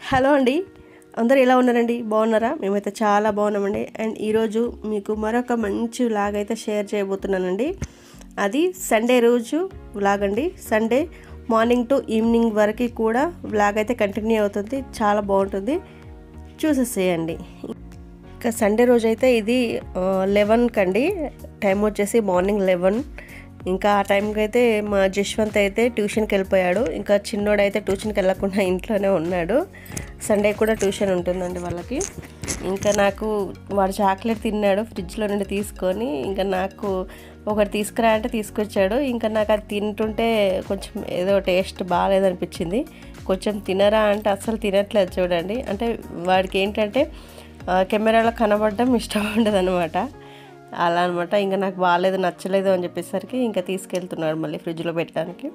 hello అండి అందరు ఎలా ఉన్నారండి బాగున్నారా మేమైతే చాలా బాగున్నామండి అండ్ ఈరోజు మీకు మరొక మంచి వ్లాగ్ అయితే షేర్ చేయబోతున్నానండి అది సండే రోజు వ్లాగ్ అండి సండే మార్నింగ్ టు ఈవినింగ్ వరకు కూడా వ్లాగ్ అయితే కంటిన్యూ అవుతుంది చాలా బాగుంటుంది చూసేసేయండి ఇంకా సండే రోజు అయితే ఇది లెవెన్ కండి టైం వచ్చేసి మార్నింగ్ లెవెన్ ఇంకా ఆ టైంకి అయితే మా జశ్వంత్ అయితే ట్యూషన్కి వెళ్ళిపోయాడు ఇంకా చిన్నోడు అయితే ట్యూషన్కి వెళ్ళకుండా ఇంట్లోనే ఉన్నాడు సండే కూడా ట్యూషన్ ఉంటుందండి వాళ్ళకి ఇంకా నాకు వాడు చాక్లెట్ తిన్నాడు ఫ్రిడ్జ్లో నుండి తీసుకొని ఇంకా నాకు ఒకటి తీసుకురా అంటే తీసుకొచ్చాడు ఇంకా నాకు అది తింటుంటే కొంచెం ఏదో టేస్ట్ బాగాలేదనిపించింది కొంచెం తినరా అంటే అస్సలు తినట్లేదు చూడండి అంటే వాడికి ఏంటంటే కెమెరాలో కనబడడం ఇష్టం ఉండదు అనమాట అలా అనమాట ఇంకా నాకు బాగాలేదు నచ్చలేదు అని చెప్పేసరికి ఇంకా తీసుకెళ్తున్నాడు మళ్ళీ ఫ్రిడ్జ్లో పెట్టడానికి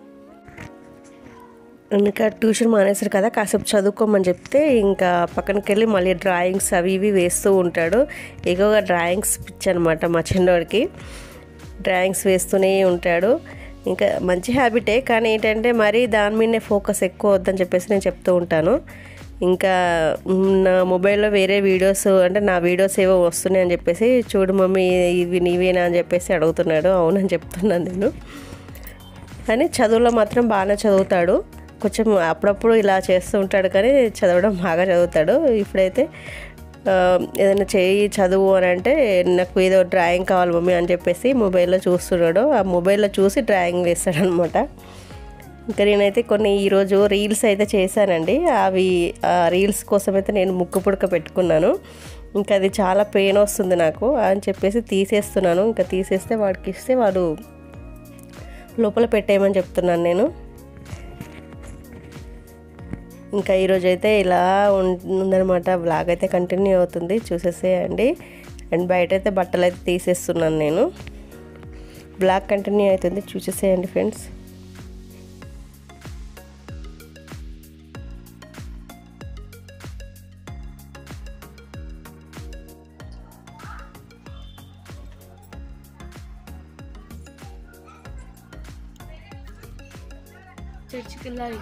ఇంకా ట్యూషన్ మానేశారు కదా కాసేపు చదువుకోమని చెప్తే ఇంకా పక్కనకి వెళ్ళి మళ్ళీ డ్రాయింగ్స్ అవి ఇవి వేస్తూ ఉంటాడు ఎక్కువగా డ్రాయింగ్స్ పిచ్చి అనమాట మా చిన్నోడికి డ్రాయింగ్స్ వేస్తూనే ఉంటాడు ఇంకా మంచి హ్యాబిటే కానీ ఏంటంటే మరీ దాని మీదనే ఫోకస్ ఎక్కువ వద్దని చెప్పేసి నేను చెప్తూ ఉంటాను ఇంకా నా మొబైల్లో వేరే వీడియోస్ అంటే నా వీడియోస్ ఏవో వస్తున్నాయి అని చెప్పేసి చూడు మమ్మీ ఇవి నీవేనా అని చెప్పేసి అడుగుతున్నాడు అవునని చెప్తున్నాను నేను కానీ చదువులో మాత్రం బాగానే చదువుతాడు కొంచెం అప్పుడప్పుడు ఇలా చేస్తూ ఉంటాడు కానీ చదవడం బాగా చదువుతాడు ఇప్పుడైతే ఏదైనా చేయి చదువు అని అంటే నాకు ఏదో డ్రాయింగ్ కావాలి మమ్మీ అని చెప్పేసి మొబైల్లో చూస్తున్నాడు ఆ మొబైల్లో చూసి డ్రాయింగ్ వేస్తాడనమాట ఇంకా నేనైతే కొన్ని ఈరోజు రీల్స్ అయితే చేశానండి అవి ఆ రీల్స్ కోసం అయితే నేను ముక్కు పుడక పెట్టుకున్నాను ఇంకా అది చాలా పెయిన్ వస్తుంది నాకు అని చెప్పేసి తీసేస్తున్నాను ఇంకా తీసేస్తే వాడికి ఇస్తే వాడు లోపల పెట్టేయమని చెప్తున్నాను నేను ఇంకా ఈరోజు అయితే ఇలా ఉందనమాట బ్లాగ్ అయితే కంటిన్యూ అవుతుంది చూసేసేయండి అండ్ బయట అయితే బట్టలు అయితే తీసేస్తున్నాను నేను బ్లాగ్ కంటిన్యూ అవుతుంది చూసేసేయండి ఫ్రెండ్స్ చర్చికి వెళ్ళాలి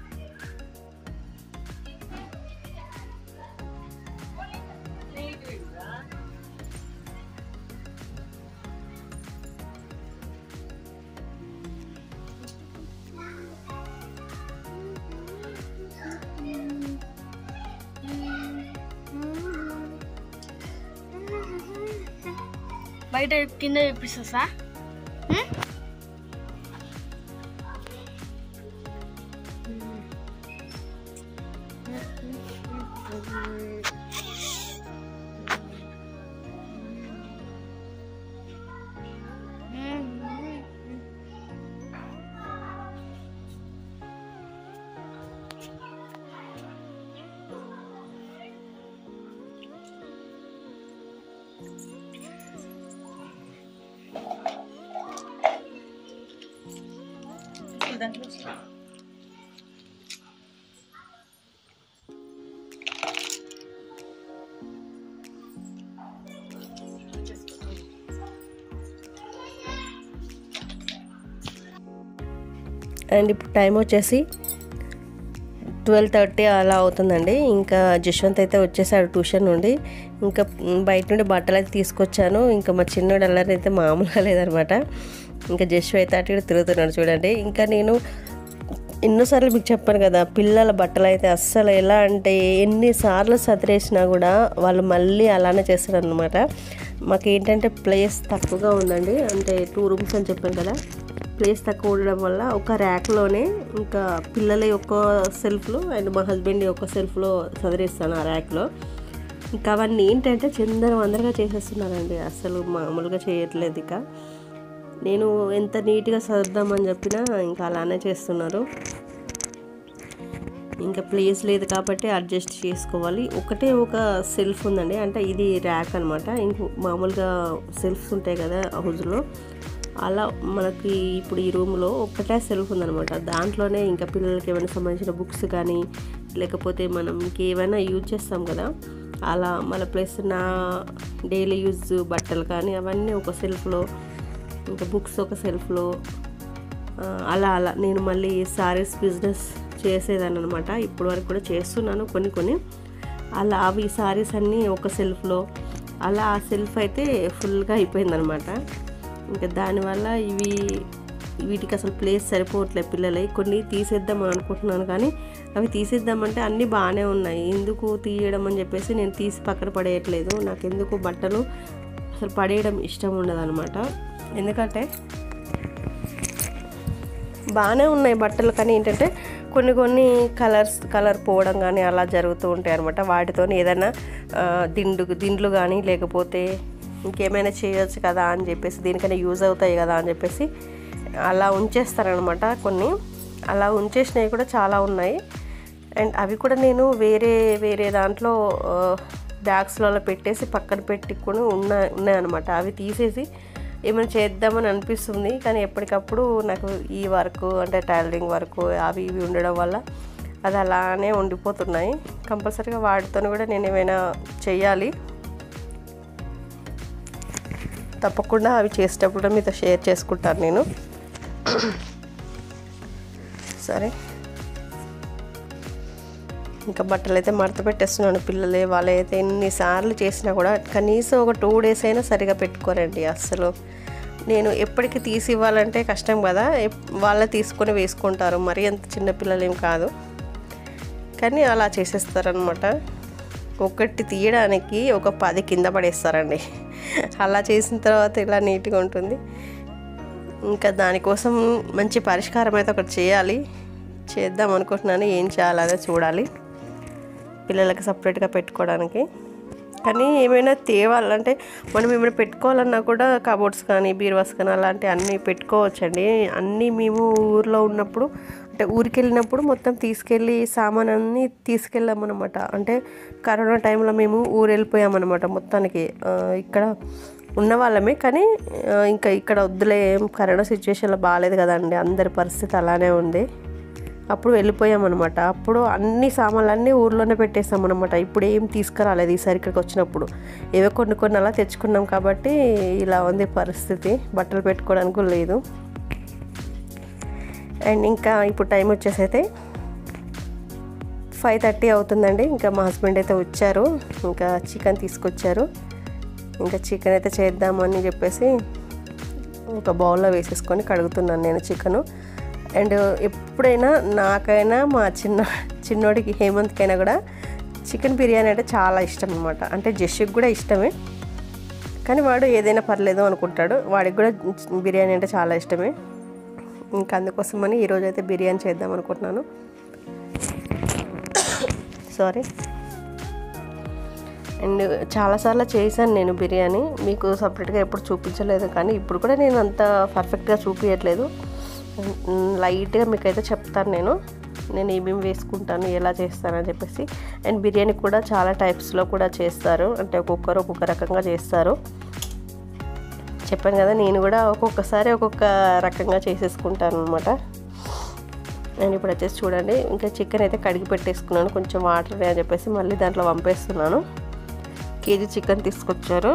బయట కింద చెప్పిస్తా అండ్ ఇప్పుడు టైం వచ్చేసి ట్వెల్వ్ థర్టీ అలా అవుతుందండి ఇంకా జశ్వంత్ అయితే వచ్చేసాడు ట్యూషన్ నుండి ఇంకా బయట నుండి బట్టలు అయితే తీసుకొచ్చాను ఇంకా మా చిన్నోడు అల్లరి అయితే మామూలుగా లేదనమాట ఇంకా జశ్వ అయితే అటు ఇటు తిరుగుతున్నాడు చూడండి ఇంకా నేను ఎన్నోసార్లు మీకు చెప్పాను కదా పిల్లల బట్టలు అయితే అస్సలు ఎలా అంటే ఎన్నిసార్లు సదిరేసినా కూడా వాళ్ళు మళ్ళీ అలానే చేస్తారు అనమాట మాకు ఏంటంటే ప్లేస్ తక్కువగా ఉందండి అంటే టూ రూమ్స్ అని చెప్పాను కదా ప్లేస్ తక్కువ ఉండడం వల్ల ఒక ర్యాక్లోనే ఇంకా పిల్లల యొక్క సెల్ఫ్లో అండ్ మా హస్బెండ్ యొక్క సెల్ఫ్లో చదిరిస్తాను ఆ ర్యాక్లో ఇంకా అవన్నీ ఏంటంటే చందర వందరగా చేసేస్తున్నారండి అసలు మామూలుగా చేయట్లేదు ఇక నేను ఎంత నీట్గా చదువుదామని చెప్పినా ఇంకా అలానే చేస్తున్నారు ఇంకా ప్లేస్ లేదు కాబట్టి అడ్జస్ట్ చేసుకోవాలి ఒకటే ఒక సెల్ఫ్ ఉందండి అంటే ఇది ర్యాక్ అనమాట ఇంకో మామూలుగా సెల్ఫ్స్ ఉంటాయి కదా హౌస్లో అలా మనకి ఇప్పుడు ఈ రూమ్లో ఒక్కటే సెల్ఫ్ ఉందనమాట దాంట్లోనే ఇంకా పిల్లలకి ఏమైనా సంబంధించిన బుక్స్ కానీ లేకపోతే మనం ఇంకేమైనా యూజ్ చేస్తాం కదా అలా మన ప్లస్ నా డైలీ యూజ్ బట్టలు కానీ అవన్నీ ఒక సెల్ఫ్లో ఇంకా బుక్స్ ఒక సెల్ఫ్లో ఆ, అలా అలా నేను మళ్ళీ సారీస్ బిజినెస్ చేసేదాన్ని అనమాట ఇప్పుడు వరకు కూడా చేస్తున్నాను కొన్ని కొన్ని అలా అవి సారీస్ అన్నీ ఒక సెల్ఫ్లో అలా ఆ సెల్ఫ్ అయితే ఫుల్గా అయిపోయిందనమాట ఇంకా దానివల్ల ఇవి వీటికి అసలు ప్లేస్ సరిపోవట్లేదు పిల్లలవి కొన్ని తీసేద్దాం అని అనుకుంటున్నాను కానీ అవి తీసేద్దామంటే అన్నీ బాగానే ఉన్నాయి ఎందుకు తీయడం అని చెప్పేసి నేను తీసి పక్కన పడేయట్లేదు నాకు ఎందుకు బట్టలు అసలు పడేయడం ఇష్టం ఉండదు ఎందుకంటే బాగానే ఉన్నాయి బట్టలు కానీ ఏంటంటే కొన్ని కొన్ని కలర్స్ కలర్ పోవడం కానీ అలా జరుగుతూ ఉంటాయి అనమాట వాటితో ఏదైనా ఆ, దిండు దిండ్లు కానీ లేకపోతే ఇంకేమైనా చేయొచ్చు కదా అని చెప్పేసి దీనికైనా యూజ్ అవుతాయి కదా అని చెప్పేసి అలా ఉంచేస్తారనమాట కొన్ని అలా ఉంచేసినవి కూడా చాలా ఉన్నాయి అండ్ అవి కూడా నేను వేరే వేరే దాంట్లో బ్యాగ్స్లలో పెట్టేసి పక్కన పెట్టుకుని ఉన్న ఉన్నాయన్నమాట అవి తీసేసి ఏమైనా చేద్దామని అనిపిస్తుంది కానీ ఎప్పటికప్పుడు నాకు ఈ వర్క్ అంటే టైలరింగ్ వర్క్ అవి ఇవి ఉండడం వల్ల అది అలానే ఉండిపోతున్నాయి కంపల్సరీగా వాటితో కూడా నేను ఏమైనా చెయ్యాలి తప్పకుండా అవి చేసేటప్పుడు కూడా మీతో షేర్ చేసుకుంటాను నేను సరే ఇంకా బట్టలు అయితే మడత పెట్టేస్తున్నాను పిల్లలే వాళ్ళైతే ఎన్నిసార్లు చేసినా కూడా కనీసం ఒక టూ డేస్ అయినా సరిగా పెట్టుకోరండి అస్సలు నేను ఎప్పటికి తీసి ఇవ్వాలంటే కష్టం కదా ఎప్- వాళ్ళే తీసుకొని వేసుకుంటారు మరీ అంత చిన్న పిల్లలు ఏం కాదు కానీ అలా చేసేస్తారనమాట ఒకటి తీయడానికి ఒక పది కింద పడేస్తారండి అలా చేసిన తర్వాత ఇలా నీట్గా ఉంటుంది ఇంకా దానికోసం మంచి పరిష్కారం అయితే ఒకటి చేయాలి చేద్దాం అనుకుంటున్నాను ఏం చేయాలనే చూడాలి పిల్లలకి సపరేట్గా పెట్టుకోవడానికి కానీ ఏమైనా తేవాలంటే మనం ఏమైనా పెట్టుకోవాలన్నా కూడా కబోర్డ్స్ కానీ బీరువాస్ కానీ అలాంటి అన్నీ పెట్టుకోవచ్చండి అన్నీ మేము ఊర్లో ఉన్నప్పుడు అంటే ఊరికి వెళ్ళినప్పుడు మొత్తం తీసుకెళ్ళి సామాన్ అన్నీ తీసుకెళ్ళామన్నమాట అంటే కరోనా టైంలో మేము ఊరు వెళ్ళిపోయామన్నమాట మొత్తానికి ఆ, ఇక్కడ ఉన్న వాళ్ళమే కానీ ఆ, ఇంకా ఇక్కడ వద్దులే ఏం కరోనా సిచ్యువేషన్లో బాగాలేదు కదండి అందరి పరిస్థితి అలానే ఉంది అప్పుడు వెళ్ళిపోయామన్నమాట అప్పుడు అన్ని సామాన్లు అన్నీ ఊర్లోనే పెట్టేసామన్నమాట ఇప్పుడు ఏం తీసుకురాలేదు ఈసారి ఇక్కడికి వచ్చినప్పుడు ఏవో కొన్ని కొన్ని అలా తెచ్చుకున్నాం కాబట్టి ఇలా ఉంది పరిస్థితి బట్టలు పెట్టుకోవడానికి కూడా లేదు అండ్ ఇంకా ఇప్పుడు టైం వచ్చేసి అయితే ఫైవ్ థర్టీ అవుతుందండి ఇంకా మా హస్బెండ్ అయితే వచ్చారు ఇంకా చికెన్ తీసుకొచ్చారు ఇంకా చికెన్ అయితే చేద్దామని చెప్పేసి ఒక బౌల్లో వేసేసుకొని కడుగుతున్నాను నేను చికెను అండ్ ఎప్పుడైనా నాకైనా మా చిన్న చిన్నోడికి హేమంత్కైనా కూడా చికెన్ బిర్యానీ అంటే చాలా ఇష్టం అనమాట అంటే జస్సుకి కూడా ఇష్టమే కానీ వాడు ఏదైనా పర్లేదు అనుకుంటాడు వాడికి కూడా బిర్యానీ అంటే చాలా ఇష్టమే ఇంకా అందుకోసమని ఈరోజు అయితే బిర్యానీ చేద్దాం అనుకుంటున్నాను సారీ అండ్ చాలాసార్లు చేశాను నేను బిర్యానీ మీకు సపరేట్గా ఎప్పుడు చూపించలేదు కానీ ఇప్పుడు కూడా నేను అంత పర్ఫెక్ట్గా చూపించట్లేదు లైట్గా మీకైతే చెప్తాను నేను నేను ఏమేమి వేసుకుంటాను ఎలా చేస్తానని చెప్పేసి అండ్ బిర్యానీ కూడా చాలా టైప్స్లో కూడా చేస్తారు అంటే ఒక్కొక్కరు ఒక్కొక్క రకంగా చేస్తారు చెప్పాను కదా నేను కూడా ఒక్కొక్కసారి ఒక్కొక్క రకంగా చేసేసుకుంటాను అనమాట నేను ఇప్పుడు వచ్చేసి చూడండి ఇంకా చికెన్ అయితే కడిగి పెట్టేసుకున్నాను కొంచెం వాటర్ అని చెప్పేసి మళ్ళీ దాంట్లో పంపేస్తున్నాను కేజీ చికెన్ తీసుకొచ్చారు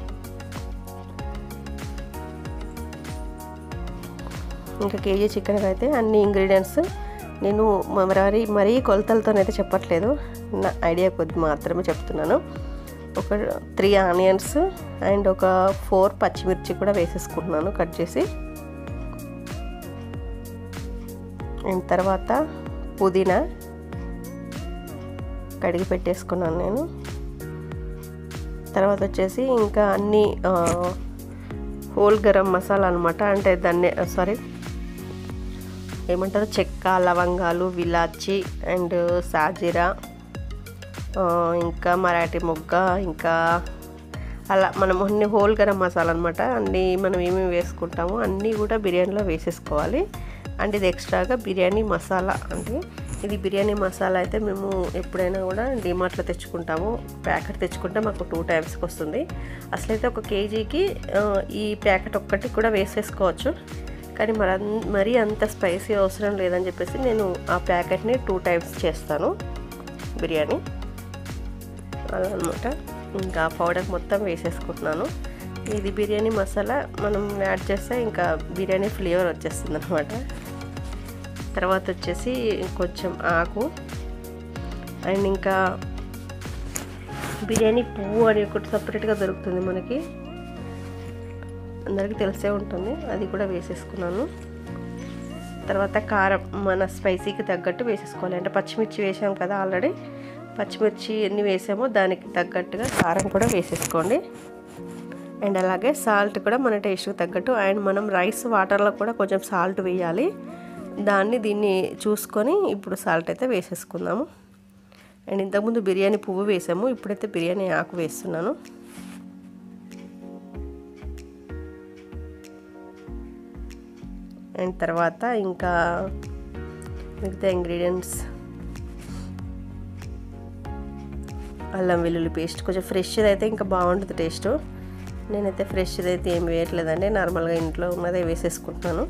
ఇంకా కేజీ చికెన్ అయితే అన్ని ఇంగ్రీడియంట్స్ నేను మరి మరీ కొలతలతోనైతే చెప్పట్లేదు నా ఐడియా కొద్ది మాత్రమే చెప్తున్నాను ఒక త్రీ ఆనియన్స్ అండ్ ఒక ఫోర్ పచ్చిమిర్చి కూడా వేసేసుకుంటున్నాను కట్ చేసి అండ్ తర్వాత పుదీనా కడిగి పెట్టేసుకున్నాను నేను తర్వాత వచ్చేసి ఇంకా అన్ని హోల్ గరం మసాలా అనమాట అంటే దాన్ని సారీ ఏమంటారు చెక్క లవంగాలు విలాచి అండ్ సాజీరా ఆ, ఇంకా మరాఠీ మొగ్గ ఇంకా అలా మనం అన్ని హోల్ గరం మసాలా అనమాట అన్నీ మనం ఏమేమి వేసుకుంటామో అన్నీ కూడా బిర్యానీలో వేసేసుకోవాలి అండ్ ఇది ఎక్స్ట్రాగా బిర్యానీ మసాలా అంటే ఇది బిర్యానీ మసాలా అయితే మేము ఎప్పుడైనా కూడా డిమార్ట్లో తెచ్చుకుంటాము ప్యాకెట్ తెచ్చుకుంటే మాకు టూ టైమ్స్కి వస్తుంది అసలైతే ఒక కేజీకి ఆ, ఈ ప్యాకెట్ ఒక్కటి కూడా వేసేసుకోవచ్చు కానీ మరి అన్- మరీ అంత స్పైసీ అవసరం లేదని చెప్పేసి నేను ఆ ప్యాకెట్ని టూ టైమ్స్ చేస్తాను బిర్యానీ అలా అనమాట ఇంకా పౌడర్ మొత్తం వేసేసుకుంటున్నాను ఇది బిర్యానీ మసాలా మనం యాడ్ చేస్తే ఇంకా బిర్యానీ ఫ్లేవర్ వచ్చేస్తుంది అనమాట తర్వాత వచ్చేసి కొంచెం ఆకు అండ్ ఇంకా బిర్యానీ పువ్వు అని ఒకటి సపరేట్గా దొరుకుతుంది మనకి అందరికీ తెలిసే ఉంటుంది అది కూడా వేసేసుకున్నాను తర్వాత కారం మన స్పైసీకి తగ్గట్టు వేసేసుకోవాలి అంటే పచ్చిమిర్చి వేసాం కదా ఆల్రెడీ పచ్చిమిర్చి ఎన్ని వేసామో దానికి తగ్గట్టుగా కారం కూడా వేసేసుకోండి అండ్ అలాగే సాల్ట్ కూడా మన టేస్ట్కి తగ్గట్టు అండ్ మనం రైస్ వాటర్లో కూడా కొంచెం సాల్ట్ వేయాలి దాన్ని దీన్ని చూసుకొని ఇప్పుడు సాల్ట్ అయితే వేసేసుకుందాము అండ్ ఇంతకుముందు బిర్యానీ పువ్వు వేసాము ఇప్పుడైతే బిర్యానీ ఆకు వేస్తున్నాను అండ్ తర్వాత ఇంకా మిగతా ఇంగ్రీడియంట్స్ అల్లం వెల్లుల్లి పేస్ట్ కొంచెం ఫ్రెష్ది అయితే ఇంకా బాగుంటుంది టేస్ట్ నేనైతే ఫ్రెష్ది అయితే ఏం వేయట్లేదండి నార్మల్గా ఇంట్లో ఉన్నదే వేసేసుకుంటున్నాను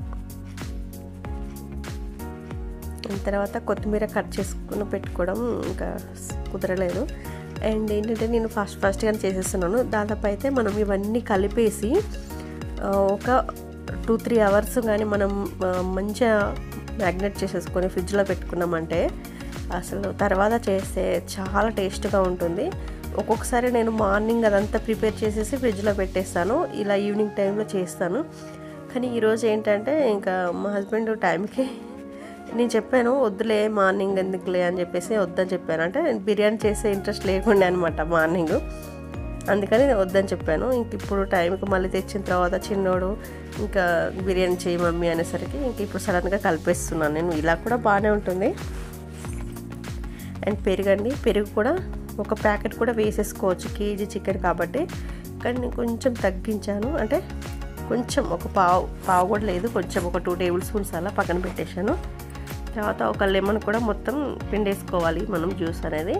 తర్వాత కొత్తిమీర కట్ చేసుకుని పెట్టుకోవడం ఇంకా కుదరలేదు అండ్ ఏంటంటే నేను ఫస్ట్ ఫస్ట్గా చేసేస్తున్నాను దాదాపు అయితే మనం ఇవన్నీ కలిపేసి ఒక టూ త్రీ అవర్స్ కానీ మనం మంచిగా మ్యాగ్నెట్ చేసేసుకొని ఫ్రిడ్జ్లో పెట్టుకున్నామంటే అసలు తర్వాత చేస్తే చాలా టేస్ట్గా ఉంటుంది ఒక్కొక్కసారి నేను మార్నింగ్ అదంతా ప్రిపేర్ చేసేసి ఫ్రిడ్జ్లో పెట్టేస్తాను ఇలా ఈవినింగ్ టైంలో చేస్తాను కానీ ఈరోజు ఏంటంటే ఇంకా మా హస్బెండ్ టైంకి నేను చెప్పాను వద్దులే మార్నింగ్ ఎందుకులే అని చెప్పేసి వద్దని చెప్పాను అంటే బిర్యానీ చేసే ఇంట్రెస్ట్ లేకుండే అనమాట మార్నింగ్ అందుకని వద్దని చెప్పాను ఇంక ఇప్పుడు టైంకి మళ్ళీ తెచ్చిన తర్వాత చిన్నోడు ఇంకా బిర్యానీ చేయి మమ్మీ అనేసరికి ఇంక ఇప్పుడు సడన్గా కలిపేస్తున్నాను నేను ఇలా కూడా బాగానే ఉంటుంది అండ్ పెరుగండి పెరుగు కూడా ఒక ప్యాకెట్ కూడా వేసేసుకోవచ్చు కేజీ చికెన్ కాబట్టి కానీ నేను కొంచెం తగ్గించాను అంటే కొంచెం ఒక పావు పావు కూడా లేదు కొంచెం ఒక టూ టేబుల్ స్పూన్స్ అలా పక్కన పెట్టేశాను తర్వాత ఒక లెమన్ కూడా మొత్తం పిండేసుకోవాలి మనం జ్యూస్ అనేది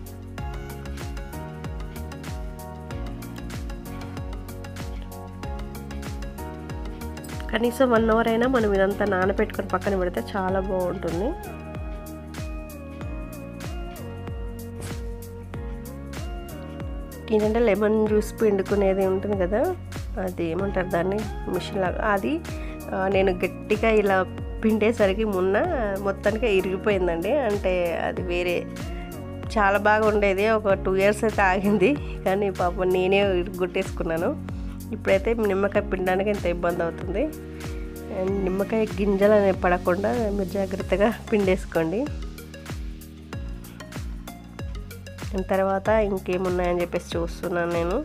కనీసం వన్ అవర్ అయినా మనం ఇదంతా నానబెట్టుకొని పక్కన పెడితే చాలా బాగుంటుంది ఏంటంటే లెమన్ జ్యూస్ పిండుకునేది ఉంటుంది కదా అది ఏమంటారు దాన్ని మిషన్ లాగా అది నేను గట్టిగా ఇలా పిండేసరికి మొన్న మొత్తానికి ఇరిగిపోయిందండి అంటే అది వేరే చాలా బాగా ఉండేది ఒక టూ ఇయర్స్ అయితే ఆగింది కానీ పాపం నేనే గుట్టేసుకున్నాను ఇప్పుడైతే నిమ్మకాయ పిండడానికి ఎంత ఇబ్బంది అవుతుంది నిమ్మకాయ గింజలు అనేవి పడకుండా మీరు జాగ్రత్తగా పిండేసుకోండి తర్వాత ఇంకేమున్నాయని చెప్పేసి చూస్తున్నాను నేను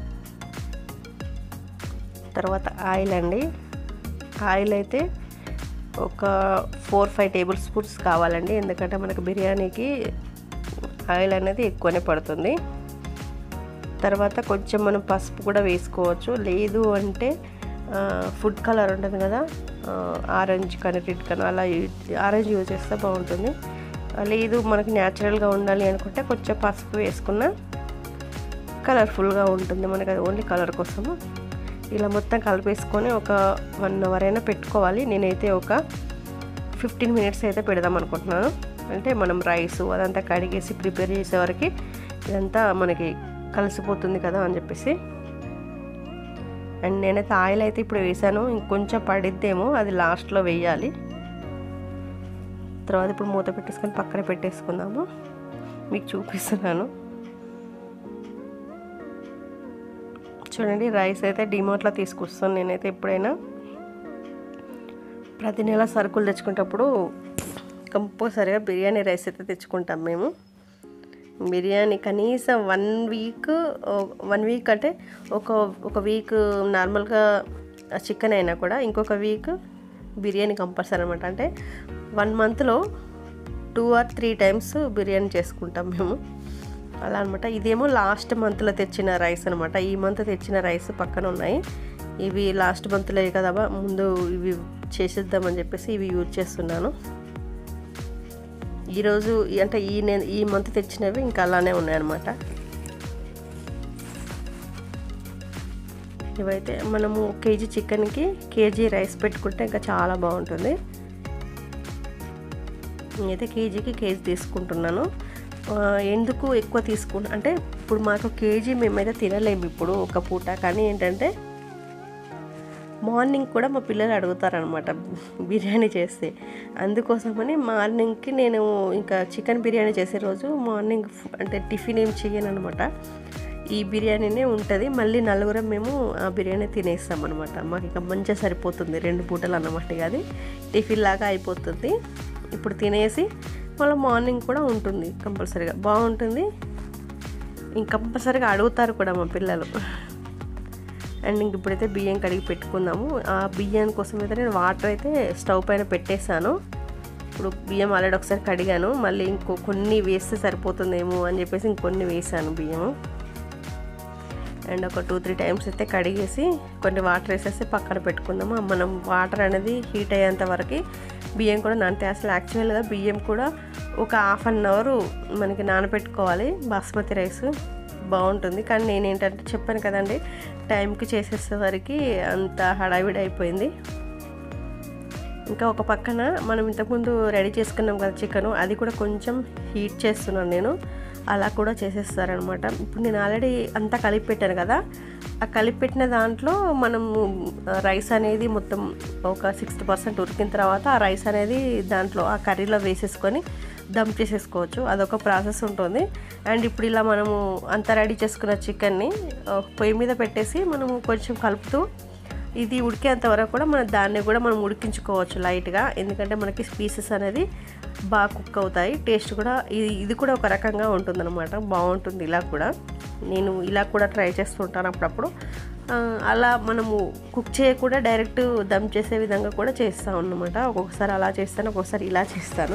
తర్వాత ఆయిల్ అండి ఆయిల్ అయితే ఒక ఫోర్ ఫైవ్ టేబుల్ స్పూన్స్ కావాలండి ఎందుకంటే మనకు బిర్యానీకి ఆయిల్ అనేది ఎక్కువనే పడుతుంది తర్వాత కొంచెం మనం పసుపు కూడా వేసుకోవచ్చు లేదు అంటే ఫుడ్ కలర్ ఉంటుంది కదా ఆరెంజ్ కానీ రెడ్ కానీ అలా ఆరెంజ్ యూజ్ చేస్తే బాగుంటుంది లేదు మనకి న్యాచురల్గా ఉండాలి అనుకుంటే కొంచెం పసుపు వేసుకున్న కలర్ఫుల్గా ఉంటుంది మనకి అది ఓన్లీ కలర్ కోసము ఇలా మొత్తం కలిపేసుకొని ఒక వన్ అవర్ అయినా పెట్టుకోవాలి నేనైతే ఒక ఫిఫ్టీన్ మినిట్స్ అయితే పెడదాం అనుకుంటున్నాను అంటే మనం రైస్ అదంతా కడిగేసి ప్రిపేర్ చేసేవరకు ఇదంతా మనకి కలిసిపోతుంది కదా అని చెప్పేసి అండ్ నేనైతే ఆయిల్ అయితే ఇప్పుడు వేసాను ఇంకొంచెం పడిద్దేమో అది లాస్ట్లో వేయాలి తర్వాత ఇప్పుడు మూత పెట్టేసుకొని పక్కన పెట్టేసుకుందాము మీకు చూపిస్తున్నాను చూడండి రైస్ అయితే డిమార్ట్లో తీసుకొస్తాను నేనైతే ఎప్పుడైనా ప్రతి నెల సరుకులు తెచ్చుకునేటప్పుడు కంపల్సరిగా బిర్యానీ రైస్ అయితే తెచ్చుకుంటాం మేము బిర్యానీ కనీసం వన్ వీక్ వన్ వీక్ అంటే ఒక ఒక వీక్ నార్మల్గా చికెన్ అయినా కూడా ఇంకొక వీక్ బిర్యానీ కంపల్సరీ అనమాట అంటే వన్ మంత్లో two or three times biryani చేసుకుంటాం మేము అలా అనమాట ఇదేమో లాస్ట్ మంత్లో తెచ్చిన రైస్ అనమాట ఈ మంత్ తెచ్చిన రైస్ పక్కన ఉన్నాయి ఇవి లాస్ట్ మంత్లో కదా ముందు ఇవి చేసేద్దామని చెప్పేసి ఇవి యూజ్ చేస్తున్నాను ఈరోజు అంటే ఈ నేను ఈ మంత్ తెచ్చినవి ఇంకా అలానే ఉన్నాయన్నమాట ఇవైతే మనము కేజీ చికెన్కి కేజీ రైస్ పెట్టుకుంటే ఇంకా చాలా బాగుంటుంది నేనైతే కేజీకి కేజీ తీసుకుంటున్నాను ఎందుకు ఎక్కువ తీసుకుంటా అంటే ఇప్పుడు మాకు కేజీ మేమైతే తినలేము ఇప్పుడు ఒక పూట కానీ ఏంటంటే మార్నింగ్ కూడా మా పిల్లలు అడుగుతారనమాట బిర్యానీ చేస్తే అందుకోసమని మార్నింగ్కి నేను ఇంకా చికెన్ బిర్యానీ చేసే రోజు మార్నింగ్ ఫు- అంటే టిఫిన్ ఏం చేయను అనమాట ఈ బిర్యానీనే ఉంటుంది మళ్ళీ నలుగురం మేము ఆ బిర్యానీ తినేస్తాం అనమాట మాకు ఇక మంచిగా సరిపోతుంది రెండు పూటలు అన్నమాట ఇక అది టిఫిన్ లాగా అయిపోతుంది ఇప్పుడు తినేసి మళ్ళీ మార్నింగ్ కూడా ఉంటుంది కంపల్సరీగా బాగుంటుంది ఇంక కంపల్సరీగా అడుగుతారు కూడా మా పిల్లలు అండ్ ఇంక ఇప్పుడైతే బియ్యం కడిగి పెట్టుకుందాము ఆ బియ్యాని కోసం అయితే నేను వాటర్ అయితే స్టవ్ పైన పెట్టేశాను ఇప్పుడు బియ్యం ఆల్రెడీ ఒకసారి కడిగాను మళ్ళీ ఇంకో కొన్ని వేస్తే సరిపోతుందేమో అని చెప్పేసి ఇంకొన్ని వేసాను బియ్యం అండ్ ఒక టూ త్రీ టైమ్స్ అయితే కడిగేసి కొన్ని వాటర్ వేసేసి పక్కన పెట్టుకుందాము మనం వాటర్ అనేది హీట్ అయ్యేంత వరకు బియ్యం కూడా నానితే అసలు యాక్చువల్గా బియ్యం కూడా ఒక హాఫ్ అన్ అవర్ మనకి నానబెట్టుకోవాలి బాస్మతి రైస్ బాగుంటుంది కానీ నేను ఏంటంటే చెప్పాను కదండి టైంకి చేసేసేసరికి అంత హడావిడి అయిపోయింది ఇంకా ఒక పక్కన మనం ఇంతకుముందు రెడీ చేసుకున్నాం కదా చికెన్ అది కూడా కొంచెం హీట్ చేస్తున్నాను నేను అలా కూడా చేసేస్తారనమాట ఇప్పుడు నేను ఆల్రెడీ అంతా కలిపి పెట్టాను కదా ఆ కలిపి పెట్టిన దాంట్లో మనము రైస్ అనేది మొత్తం ఒక సిక్స్టీ పర్సెంట్ ఉడికిన తర్వాత ఆ రైస్ అనేది దాంట్లో ఆ కర్రీలో వేసేసుకొని దమ్ చేసేసుకోవచ్చు అదొక ప్రాసెస్ ఉంటుంది అండ్ ఇప్పుడు ఇలా మనము అంతా రెడీ చేసుకున్న చికెన్ని పొయ్యి మీద పెట్టేసి మనము కొంచెం కలుపుతూ ఇది ఉడికేంత వరకు కూడా మన దాన్ని కూడా మనం ఉడికించుకోవచ్చు లైట్గా ఎందుకంటే మనకి పీసెస్ అనేది బాగా కుక్ అవుతాయి టేస్ట్ కూడా ఇది ఇది కూడా ఒక రకంగా ఉంటుందన్నమాట బాగుంటుంది ఇలా కూడా నేను ఇలా కూడా ట్రై చేస్తుంటాను అప్పుడప్పుడు ఆ, అలా మనము కుక్ చేయకుండా డైరెక్ట్ దమ్ చేసే విధంగా కూడా చేస్తాను అన్నమాట ఒక్కొక్కసారి అలా చేస్తాను ఒక్కొక్కసారి ఇలా చేస్తాను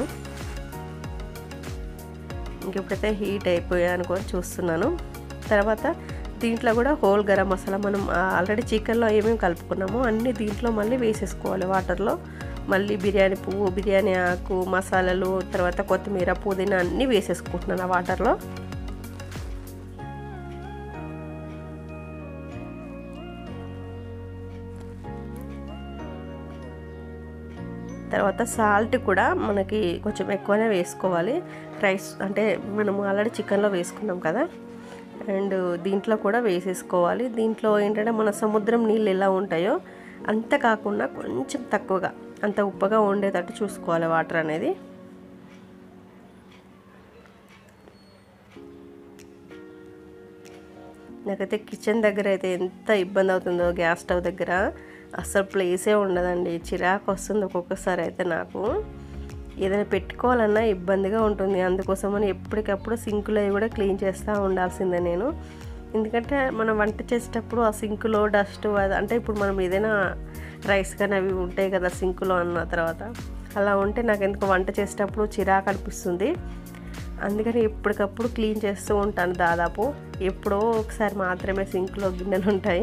ఇంకెప్పుడైతే హీట్ అయిపోయా అనుకొని చూస్తున్నాను తర్వాత దీంట్లో కూడా హోల్ గరం మసాలా మనం ఆల్రెడీ చికెన్లో ఏమేమి కలుపుకున్నామో అన్నీ దీంట్లో మళ్ళీ వేసేసుకోవాలి వాటర్లో మళ్ళీ బిర్యానీ పువ్వు బిర్యానీ ఆకు మసాలాలు తర్వాత కొత్తిమీర పుదీనా అన్నీ వేసేసుకుంటున్నాను ఆ వాటర్లో తర్వాత సాల్ట్ కూడా మనకి కొంచెం ఎక్కువనే వేసుకోవాలి రైస్ అంటే మనము ఆల్రెడీ చికెన్లో వేసుకున్నాం కదా అండ్ దీంట్లో కూడా వేసేసుకోవాలి దీంట్లో ఏంటంటే మన సముద్రం నీళ్ళు ఎలా ఉంటాయో అంత కాకుండా కొంచెం తక్కువగా అంత ఉప్పగా ఉండేటట్టు చూసుకోవాలి వాటర్ అనేది నాకైతే కిచెన్ దగ్గర అయితే ఎంత ఇబ్బంది అవుతుందో గ్యాస్ స్టవ్ దగ్గర అసలు ప్లేసే ఉండదండి చిరాకు వస్తుంది ఒక్కొక్కసారి అయితే నాకు ఏదైనా పెట్టుకోవాలన్నా ఇబ్బందిగా ఉంటుంది అందుకోసమని ఎప్పటికప్పుడు సింకులు అవి కూడా క్లీన్ చేస్తూ ఉండాల్సిందే నేను ఎందుకంటే మనం వంట చేసేటప్పుడు ఆ సింకులో డస్ట్ అంటే ఇప్పుడు మనం ఏదైనా రైస్ కానీ అవి ఉంటాయి కదా సింకులో అన్న తర్వాత అలా ఉంటే నాకు ఎందుకు వంట చేసేటప్పుడు చిరాకు అనిపిస్తుంది అందుకని ఎప్పటికప్పుడు క్లీన్ చేస్తూ ఉంటాను దాదాపు ఎప్పుడో ఒకసారి మాత్రమే సింక్లో గిన్నెలు ఉంటాయి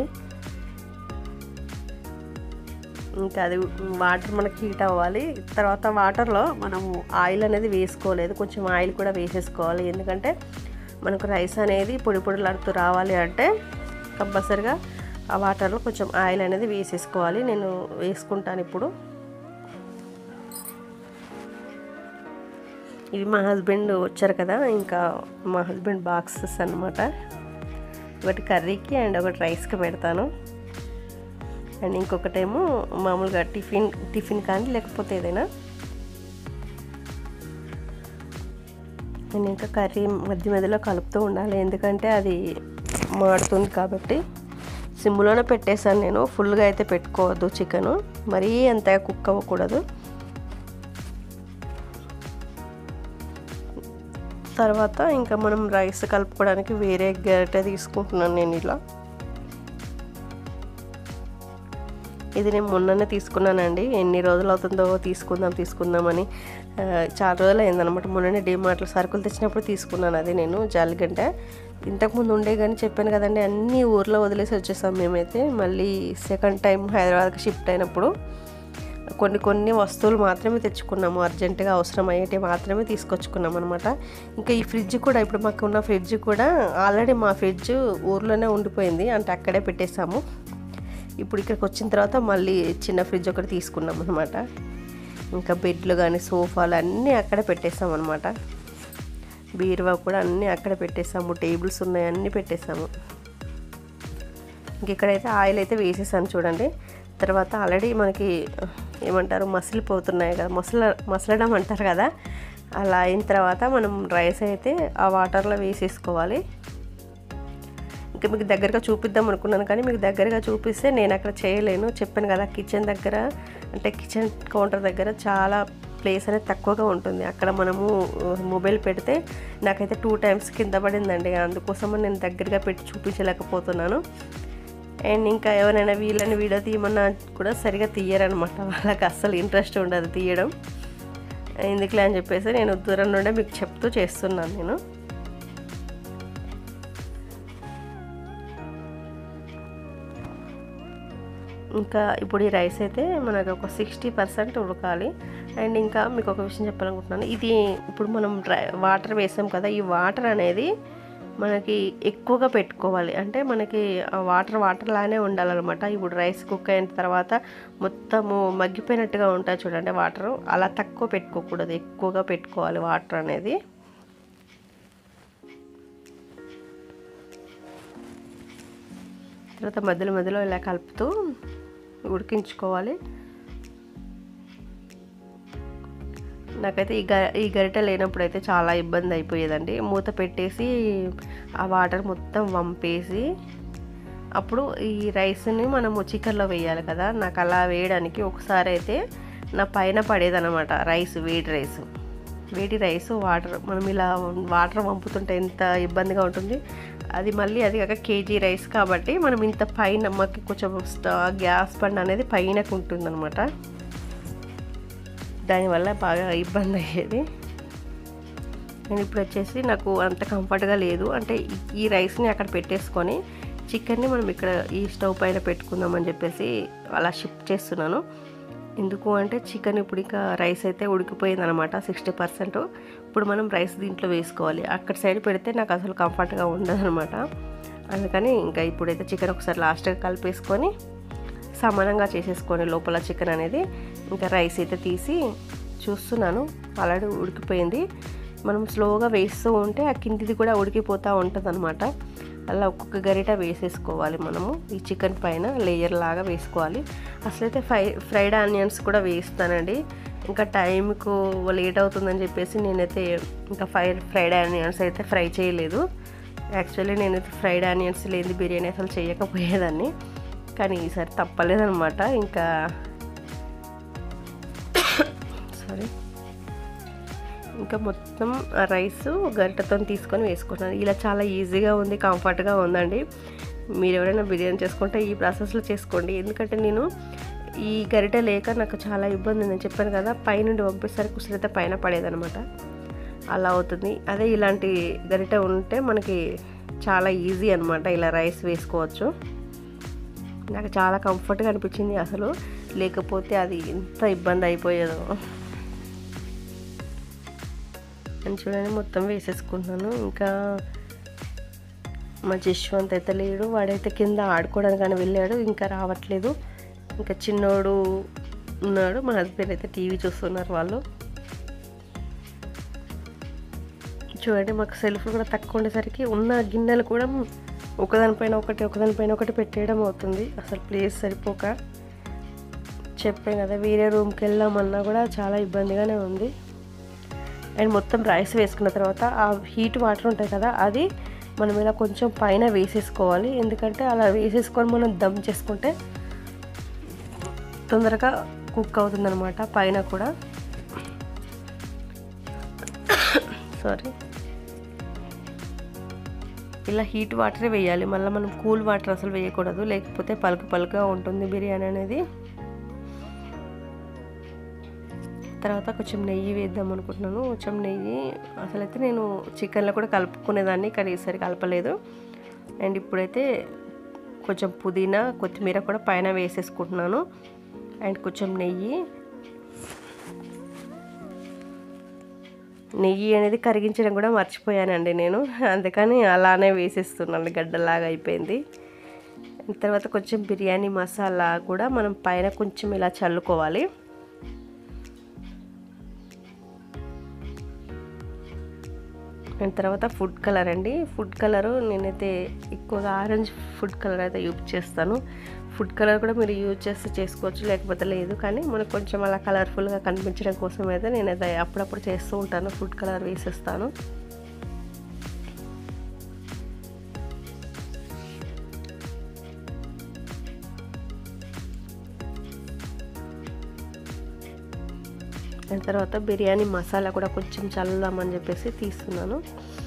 ఇంకా అది వాటర్ మనకి హీట్ అవ్వాలి తర్వాత వాటర్లో మనము ఆయిల్ అనేది వేసుకోలేదు కొంచెం ఆయిల్ కూడా వేసేసుకోవాలి ఎందుకంటే మనకు రైస్ అనేది పొడి పొడిలాడుతూ రావాలి అంటే కంపల్సరిగా ఆ వాటర్లో కొంచెం ఆయిల్ అనేది వేసేసుకోవాలి నేను వేసుకుంటాను ఇప్పుడు ఇవి మా హస్బెండ్ వచ్చారు కదా ఇంకా మా హస్బెండ్ బాక్సెస్ అనమాట ఒకటి కర్రీకి అండ్ ఒకటి రైస్కి పెడతాను అండ్ ఇంకొకటేమో మామూలుగా టిఫిన్ టిఫిన్ కానీ లేకపోతే ఏదైనా నేను ఇంకా కర్రీ మధ్య మధ్యలో కలుపుతూ ఉండాలి ఎందుకంటే అది మాడుతుంది కాబట్టి సిమ్లోనే పెట్టేశాను నేను ఫుల్గా అయితే పెట్టుకోవద్దు చికెను మరీ అంతగా కుక్ అవ్వకూడదు తర్వాత ఇంకా మనం రైస్ కలుపుకోవడానికి వేరే గరిటె తీసుకుంటున్నాను నేను ఇలా ఇది నేను మొన్ననే తీసుకున్నానండి ఎన్ని రోజులు అవుతుందో తీసుకుందాం తీసుకుందామని ఆ, చాలా రోజులు అయిందనమాట మొన్ననే డిమార్ట్లో సరుకులు తెచ్చినప్పుడు తీసుకున్నాను అది నేను జాలిగంట ఇంతకుముందు ఉండే కానీ చెప్పాను కదండి అన్ని ఊర్లో వదిలేసి వచ్చేసాం మేమైతే మళ్ళీ సెకండ్ టైం హైదరాబాద్కి షిఫ్ట్ అయినప్పుడు కొన్ని కొన్ని వస్తువులు మాత్రమే తెచ్చుకున్నాము అర్జెంటుగా అవసరం అయ్యేటి మాత్రమే తీసుకొచ్చుకున్నాం అనమాట ఇంకా ఈ ఫ్రిడ్జ్ కూడా ఇప్పుడు మాకు ఉన్న ఫ్రిడ్జ్ కూడా ఆల్రెడీ మా ఫ్రిడ్జ్ ఊర్లోనే ఉండిపోయింది అంటే అక్కడే పెట్టేశాము ఇప్పుడు ఇక్కడికి వచ్చిన తర్వాత మళ్ళీ చిన్న ఫ్రిడ్జ్ ఒకటి తీసుకున్నాం అనమాట ఇంకా బెడ్లు కానీ సోఫాలు అన్నీ అక్కడ పెట్టేసాం అనమాట బీరువా కూడా అన్నీ అక్కడ పెట్టేసాము టేబుల్స్ ఉన్నాయి అన్నీ పెట్టేసాము ఇంక ఇక్కడైతే ఆయిల్ అయితే వేసేసాను చూడండి తర్వాత ఆల్రెడీ మనకి ఏమంటారు మసిలిపోతున్నాయి కదా మసల మసలడం అంటారు కదా అలా అయిన తర్వాత మనం రైస్ అయితే ఆ వాటర్లో వేసేసుకోవాలి ఇంకా మీకు దగ్గరగా చూపిద్దాం అనుకున్నాను కానీ మీకు దగ్గరగా చూపిస్తే నేను అక్కడ చేయలేను చెప్పాను కదా కిచెన్ దగ్గర అంటే కిచెన్ కౌంటర్ దగ్గర చాలా ప్లేస్ అనేది తక్కువగా ఉంటుంది అక్కడ మనము మొబైల్ పెడితే నాకైతే టూ టైమ్స్ కింద పడిందండి అందుకోసం నేను దగ్గరగా పెట్టి చూపించలేకపోతున్నాను అండ్ ఇంకా ఎవరైనా వీళ్ళని వీడియో తీయమన్నా కూడా సరిగా తీయరనమాట వాళ్ళకి అస్సలు ఇంట్రెస్ట్ ఉండదు తీయడం ఎందుకులే అని చెప్పేసి నేను దూరం నుండే మీకు చెప్తూ చేస్తున్నాను నేను ఇంకా ఇప్పుడు ఈ రైస్ అయితే మనకు ఒక సిక్స్టీ పర్సెంట్ ఉడకాలి అండ్ ఇంకా మీకు ఒక విషయం చెప్పాలనుకుంటున్నాను ఇది ఇప్పుడు మనం వాటర్ వేసాం కదా ఈ వాటర్ అనేది మనకి ఎక్కువగా పెట్టుకోవాలి అంటే మనకి వాటర్ వాటర్ లానే ఉండాలన్నమాట ఇప్పుడు రైస్ కుక్ అయిన తర్వాత మొత్తము మగ్గిపోయినట్టుగా ఉంటాయి చూడండి వాటర్ అలా తక్కువ పెట్టుకోకూడదు ఎక్కువగా పెట్టుకోవాలి వాటర్ అనేది తర్వాత మధ్యలో మధ్యలో ఇలా కలుపుతూ ఉడికించుకోవాలి నాకైతే ఈ గ ఈ గరిటె లేనప్పుడు అయితే చాలా ఇబ్బంది అయిపోయేదండి మూత పెట్టేసి ఆ వాటర్ మొత్తం వంపేసి అప్పుడు ఈ రైస్ని మనము చికెన్లో వేయాలి కదా నాకు అలా వేయడానికి ఒకసారి అయితే నా పైన పడేదన్నమాట రైస్ వేడి రైస్ వేడి రైస్ వాటర్ మనం ఇలా వాటర్ వంపుతుంటే ఎంత ఇబ్బందిగా ఉంటుంది అది మళ్ళీ అది కాక కేజీ రైస్ కాబట్టి మనం ఇంత పైన మాకు కొంచెం గ్యాస్ బండ్ అనేది పైనకు ఉంటుందన్నమాట దానివల్ల బాగా ఇబ్బంది అయ్యేది నేను ఇప్పుడు వచ్చేసి నాకు అంత కంఫర్ట్గా లేదు అంటే ఈ రైస్ని అక్కడ పెట్టేసుకొని చికెన్ని మనం ఇక్కడ ఈ స్టవ్ పైన పెట్టుకుందామని చెప్పేసి అలా షిఫ్ట్ చేస్తున్నాను ఎందుకు అంటే చికెన్ ఇప్పుడు ఇంకా రైస్ అయితే ఉడికిపోయింది అనమాట సిక్స్టీ పర్సెంట్ ఇప్పుడు మనం రైస్ దీంట్లో వేసుకోవాలి అక్కడ సైడ్ పెడితే నాకు అసలు కంఫర్ట్గా ఉండదు అనమాట అందుకని ఇంకా ఇప్పుడైతే చికెన్ ఒకసారి లాస్ట్గా కలిపేసుకొని సమానంగా చేసేసుకొని లోపల చికెన్ అనేది ఇంకా రైస్ అయితే తీసి చూస్తున్నాను ఆల్రెడీ ఉడికిపోయింది మనం స్లోగా వేస్తూ ఉంటే ఆ కిందిది కూడా ఉడికిపోతూ ఉంటుంది అనమాట అలా ఒక్కొక్క గరిట వేసేసుకోవాలి మనము ఈ చికెన్ పైన లేయర్ లాగా వేసుకోవాలి అసలైతే ఫ్రై ఫ్రైడ్ ఆనియన్స్ కూడా వేస్తానండి ఇంకా టైంకు లేట్ అవుతుందని చెప్పేసి నేనైతే ఇంకా ఫ్రై ఫ్రైడ్ ఆనియన్స్ అయితే ఫ్రై చేయలేదు యాక్చువల్లీ నేనైతే ఫ్రైడ్ ఆనియన్స్ లేని బిర్యానీ అసలు చేయకపోయేదాన్ని కానీ ఈసారి తప్పలేదనమాట ఇంకా సారీ ఇంకా మొత్తం రైస్ గరిటతో తీసుకొని వేసుకుంటున్నాను ఇలా చాలా ఈజీగా ఉంది కంఫర్ట్గా ఉందండి మీరు ఎవరైనా బిర్యానీ చేసుకుంటే ఈ ప్రాసెస్లో చేసుకోండి ఎందుకంటే నేను ఈ గరిట లేక నాకు చాలా ఇబ్బంది నేను చెప్పాను కదా పైనుండి పంపేసరికి ఉసిరితే పైన పడేదనమాట అలా అవుతుంది అదే ఇలాంటి గరిట ఉంటే మనకి చాలా ఈజీ అనమాట ఇలా రైస్ వేసుకోవచ్చు నాకు చాలా కంఫర్ట్గా అనిపించింది అసలు లేకపోతే అది ఎంత ఇబ్బంది అయిపోయేదో అని చూడండి మొత్తం వేసేసుకుంటున్నాను ఇంకా మా జశ్వంత్ అయితే లేడు వాడైతే కింద ఆడుకోవడానికి కానీ వెళ్ళాడు ఇంకా రావట్లేదు ఇంకా చిన్నోడు ఉన్నాడు మా హస్బెండ్ అయితే టీవీ చూస్తున్నారు వాళ్ళు చూడండి మాకు సెల్ఫ్ కూడా తక్కువ ఉండేసరికి ఉన్న గిన్నెలు కూడా ఒకదానిపైన ఒకటి ఒకదానిపైన ఒకటి పెట్టేయడం అవుతుంది అసలు ప్లేస్ సరిపోక చెప్పాను కదా వేరే రూమ్కి వెళ్దామన్నా కూడా చాలా ఇబ్బందిగానే ఉంది అండ్ మొత్తం రైస్ వేసుకున్న తర్వాత ఆ హీట్ వాటర్ ఉంటాయి కదా అది మనం ఇలా కొంచెం పైన వేసేసుకోవాలి ఎందుకంటే అలా వేసేసుకొని మనం దమ్ చేసుకుంటే తొందరగా కుక్ అవుతుందన్నమాట పైన కూడా సారీ ఇలా హీట్ వాటరే వేయాలి మళ్ళీ మనం కూల్ వాటర్ అసలు వేయకూడదు లేకపోతే పలుకు పలుకుగా ఉంటుంది బిర్యానీ అనేది తర్వాత కొంచెం నెయ్యి వేద్దాం అనుకుంటున్నాను కొంచెం నెయ్యి అసలైతే నేను చికెన్లో కూడా కలుపుకునేదాన్ని కానీ ఈసారి కలపలేదు అండ్ ఇప్పుడైతే కొంచెం పుదీనా కొత్తిమీర కూడా పైన వేసేసుకుంటున్నాను అండ్ కొంచెం నెయ్యి నెయ్యి అనేది కరిగించడం కూడా మర్చిపోయానండి నేను అందుకని అలానే వేసేస్తున్నాను గడ్డలాగా అయిపోయింది తర్వాత కొంచెం బిర్యానీ మసాలా కూడా మనం పైన కొంచెం ఇలా చల్లుకోవాలి అండ్ తర్వాత ఫుడ్ కలర్ అండి ఫుడ్ కలరు నేనైతే ఎక్కువగా ఆరెంజ్ ఫుడ్ కలర్ అయితే యూజ్ చేస్తాను ఫుడ్ కలర్ కూడా మీరు యూజ్ చేస్తే చేసుకోవచ్చు లేకపోతే లేదు కానీ మనకు కొంచెం అలా కలర్ఫుల్గా కనిపించడం కోసం అయితే నేనైతే అప్పుడప్పుడు చేస్తూ ఉంటాను ఫుడ్ కలర్ వేసేస్తాను దాని తర్వాత బిర్యానీ మసాలా కూడా కొంచెం చల్లుదామని చెప్పేసి తీస్తున్నాను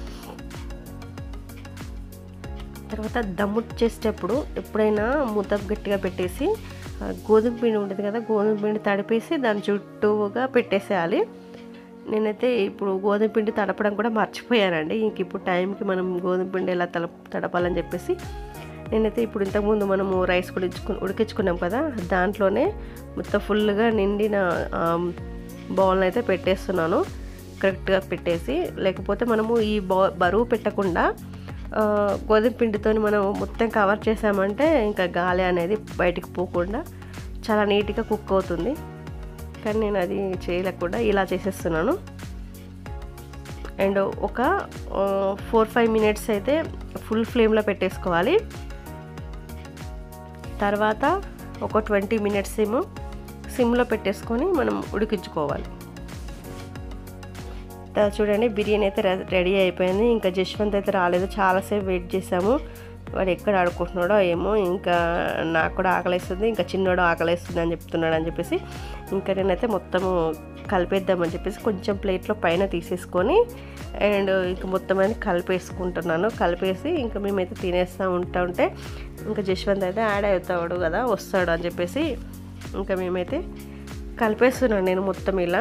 తర్వాత దమ్ము చేసేటప్పుడు ఎప్పుడైనా ముద్ద గట్టిగా పెట్టేసి ఆ, గోధుమ పిండి ఉంటుంది కదా గోధుమ పిండి తడిపేసి దాని చుట్టూగా పెట్టేసేయాలి నేనైతే ఇప్పుడు గోధుమ పిండి తడపడం కూడా మర్చిపోయానండి ఇంక ఇప్పుడు టైంకి మనం గోధుమ పిండి ఎలా తల తడపాలని చెప్పేసి నేనైతే ఇప్పుడు ఇంతకుముందు మనము రైస్ ఉడిచుకు ఉడికించుకున్నాం కదా దాంట్లోనే మొత్తం ఫుల్గా నిండిన బౌల్ని అయితే పెట్టేస్తున్నాను కరెక్ట్గా పెట్టేసి లేకపోతే మనము ఈ బౌ బరువు పెట్టకుండా ఆ, గోధుమ పిండితో మనం మొత్తం కవర్ చేసామంటే ఇంకా గాలి అనేది బయటికి పోకుండా చాలా నీట్గా కుక్ అవుతుంది కానీ నేను అది చేయలేకుండా ఇలా చేసేస్తున్నాను అండ్ ఒక ఫోర్ ఫైవ్ మినిట్స్ అయితే ఫుల్ ఫ్లేమ్లో పెట్టేసుకోవాలి తర్వాత ఒక ట్వంటీ మినిట్స్ ఏమో సిమ్లో పెట్టేసుకొని మనం ఉడికించుకోవాలి తర్వాత చూడండి బిర్యానీ అయితే రె- రెడీ అయిపోయింది ఇంకా జశ్వంత్ అయితే రాలేదు చాలాసేపు వెయిట్ చేసాము వాడు ఎక్కడ ఆడుకుంటున్నాడో ఏమో ఇంకా నాకు కూడా ఆకలేస్తుంది ఇంకా చిన్నోడు ఆకలేస్తుంది అని చెప్తున్నాడు అని చెప్పేసి ఇంకా నేనైతే మొత్తము కలిపేద్దామని చెప్పేసి కొంచెం ప్లేట్లో పైన తీసేసుకొని అండ్ ఇంకా మొత్తం అనేది కలిపేసుకుంటున్నాను కలిపేసి ఇంకా మేమైతే తినేస్తూ ఉంటా ఉంటే ఇంకా జశ్వంత్ అయితే యాడ్ అవుతాడు కదా వస్తాడు అని చెప్పేసి ఇంకా మేమైతే కలిపేస్తున్నాను నేను మొత్తం ఇలా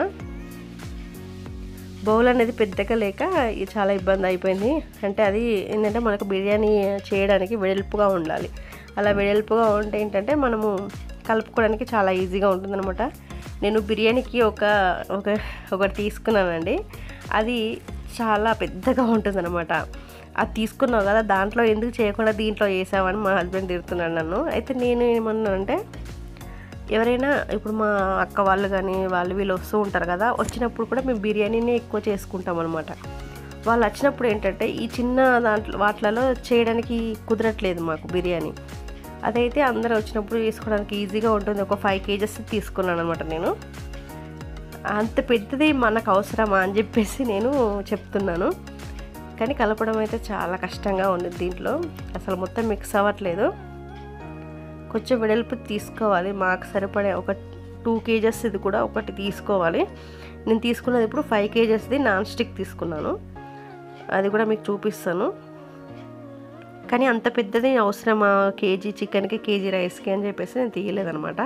బౌల్ అనేది పెద్దగా లేక ఇది చాలా ఇబ్బంది అయిపోయింది అంటే అది ఏంటంటే మనకు బిర్యానీ చేయడానికి వెడల్పుగా ఉండాలి అలా వెడల్పుగా ఉంటే ఏంటంటే మనము కలుపుకోవడానికి చాలా ఈజీగా ఉంటుందన్నమాట నేను బిర్యానీకి ఒక ఒక ఒకటి తీసుకున్నానండి అది చాలా పెద్దగా ఉంటుందన్నమాట అది తీసుకున్నావు కదా దాంట్లో ఎందుకు చేయకుండా దీంట్లో వేసామని మా హస్బెండ్ తిడుతున్నాడు నన్ను అయితే నేను ఏమన్నానంటే ఎవరైనా ఇప్పుడు మా అక్క వాళ్ళు కానీ వాళ్ళు వీళ్ళు వస్తూ ఉంటారు కదా వచ్చినప్పుడు కూడా మేము బిర్యానీనే ఎక్కువ చేసుకుంటాం అనమాట వాళ్ళు వచ్చినప్పుడు ఏంటంటే ఈ చిన్న దాంట్లో వాటిలలో చేయడానికి కుదరట్లేదు మాకు బిర్యానీ అదైతే అందరూ వచ్చినప్పుడు వేసుకోవడానికి ఈజీగా ఉంటుంది ఒక ఫైవ్ కేజెస్ తీసుకున్నాను అనమాట నేను అంత పెద్దది మనకు అవసరమా అని చెప్పేసి నేను చెప్తున్నాను కానీ కలపడం అయితే చాలా కష్టంగా ఉంది దీంట్లో అసలు మొత్తం మిక్స్ అవ్వట్లేదు కొంచెం వెడల్పు తీసుకోవాలి మాకు సరిపడే ఒక టూ కేజెస్ ఇది కూడా ఒకటి తీసుకోవాలి నేను తీసుకున్నది ఇప్పుడు ఫైవ్ కేజెస్ది నాన్ స్టిక్ తీసుకున్నాను అది కూడా మీకు చూపిస్తాను కానీ అంత పెద్దది అవసరమా కేజీ చికెన్కి కేజీ రైస్కి అని చెప్పేసి నేను తీయలేదనమాట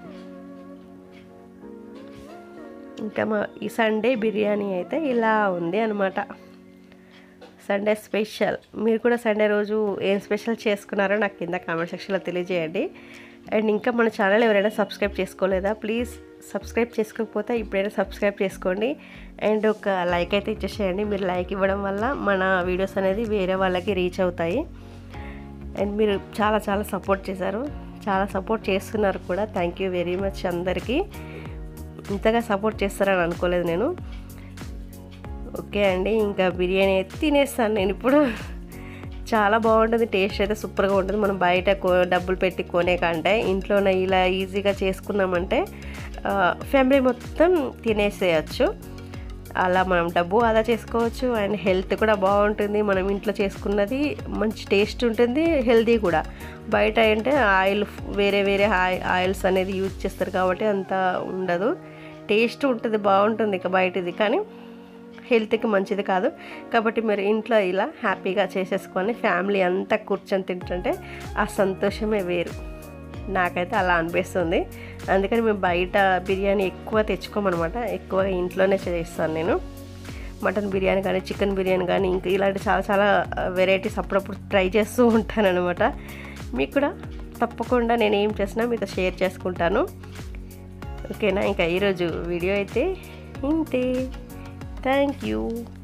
ఇంకా మా ఈ సండే బిర్యానీ అయితే ఇలా ఉంది అనమాట సండే స్పెషల్ మీరు కూడా సండే రోజు ఏం స్పెషల్ చేసుకున్నారో నాకు కింద కామెంట్ సెక్షన్లో తెలియజేయండి అండ్ ఇంకా మన ఛానల్ ఎవరైనా సబ్స్క్రైబ్ చేసుకోలేదా ప్లీజ్ సబ్స్క్రైబ్ చేసుకోకపోతే ఇప్పుడైనా సబ్స్క్రైబ్ చేసుకోండి అండ్ ఒక లైక్ అయితే ఇచ్చేసేయండి మీరు లైక్ ఇవ్వడం వల్ల మన వీడియోస్ అనేది వేరే వాళ్ళకి రీచ్ అవుతాయి అండ్ మీరు చాలా చాలా సపోర్ట్ చేశారు చాలా సపోర్ట్ చేస్తున్నారు కూడా థ్యాంక్ యూ వెరీ మచ్ అందరికీ ఇంతగా సపోర్ట్ చేస్తారని అనుకోలేదు నేను ఓకే అండి ఇంకా బిర్యానీ అయితే తినేస్తాను నేను ఇప్పుడు చాలా బాగుంటుంది టేస్ట్ అయితే సూపర్గా ఉంటుంది మనం బయట కో డబ్బులు పెట్టి కొనే కంటే ఇంట్లోనే ఇలా ఈజీగా చేసుకున్నామంటే ఫ్యామిలీ మొత్తం తినేసేయచ్చు అలా మనం డబ్బు ఆదా చేసుకోవచ్చు అండ్ హెల్త్ కూడా బాగుంటుంది మనం ఇంట్లో చేసుకున్నది మంచి టేస్ట్ ఉంటుంది హెల్తీ కూడా బయట అంటే ఆయిల్ వేరే వేరే ఆయి- ఆయిల్స్ అనేది యూజ్ చేస్తారు కాబట్టి అంత ఉండదు టేస్ట్ ఉంటుంది బాగుంటుంది ఇక బయటది కానీ హెల్త్కి మంచిది కాదు కాబట్టి మీరు ఇంట్లో ఇలా హ్యాపీగా చేసేసుకొని ఫ్యామిలీ అంతా కూర్చొని తింటుంటే ఆ సంతోషమే వేరు నాకైతే అలా అనిపిస్తుంది అందుకని మేము బయట బిర్యానీ ఎక్కువ తెచ్చుకోమన్నమాట ఎక్కువ ఇంట్లోనే చేస్తాను నేను మటన్ బిర్యానీ కానీ చికెన్ బిర్యానీ కానీ ఇంకా ఇలాంటి చాలా చాలా వెరైటీస్ అప్పుడప్పుడు ట్రై చేస్తూ ఉంటాను అనమాట మీకు కూడా తప్పకుండా నేను ఏం చేసినా మీతో షేర్ చేసుకుంటాను ఓకేనా ఇంకా ఈరోజు వీడియో అయితే ఇంతే థ్యాంక్ యూ